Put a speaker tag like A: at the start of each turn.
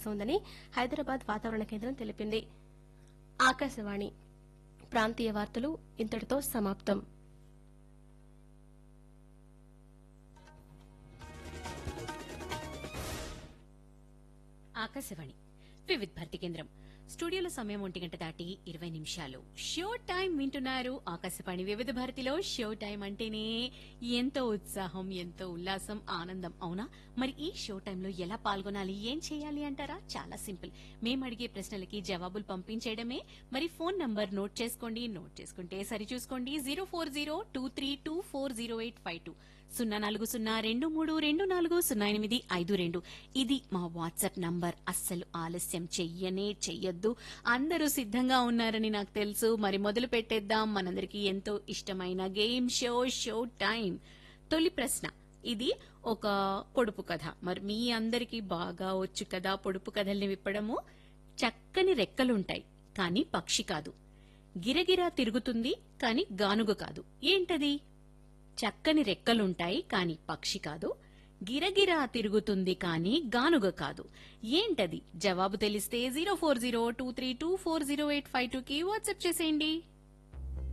A: అవకాశం ఉందని హైదరాబాద్ వాతావరణ కేంద్రం తెలిపింది ఆకాశవాణి ప్రాంతీయ వార్తలు ఇంతటితో సమాప్తం
B: ఆకాశవాణి వివిధ్ భారతి కేంద్రం స్టూడియోలో సమయం ఒంటి గంట దాటి ఇరవై నిమిషాలు షో టైం వింటున్నారు ఆకాశవాణి వివిధ భారతిలో షో టైం అంటేనే ఎంతో ఉత్సాహం ఎంతో ఉల్లాసం ఆనందం అవునా మరి ఈ షో టైంలో ఎలా పాల్గొనాలి ఏం చేయాలి అంటారా చాలా సింపుల్ మేము అడిగే ప్రశ్నలకి జవాబులు పంపించేయడమే మరి ఫోన్ నంబర్ నోట్ చేసుకోండి నోట్ చేసుకుంటే సరి చూసుకోండి zero four zero two three two four zero eight five two సున్నా నాలుగు సున్నా రెండు మూడు రెండు నాలుగు సున్నా ఎనిమిది ఐదు రెండు ఇది మా వాట్సాప్ నంబర్ అస్సలు ఆలస్యం చెయ్యనే చెయ్యొద్దు అందరూ సిద్ధంగా ఉన్నారని నాకు తెలుసు మరి మొదలు పెట్టేద్దాం మనందరికీ ఎంతో ఇష్టమైన గేమ్ షో షో టైం తొలి ప్రశ్న ఇది ఒక పొడుపు కథ మరి మీ అందరికీ బాగా వచ్చు కదా పొడుపు కథల్ని విప్పడము చక్కని రెక్కలుంటాయి కానీ పక్షి కాదు గిరగిరా తిరుగుతుంది కానీ గానుగ కాదు ఏంటది చక్కని రెక్కలుంటాయి కాని పక్షి కాదు గిరగిరా తిరుగుతుంది కానీ గానుగ కాదు ఏంటది జవాబు తెలిస్తే zero four zero two three two four zero eight five two కి వాట్సాప్ చేసేయండి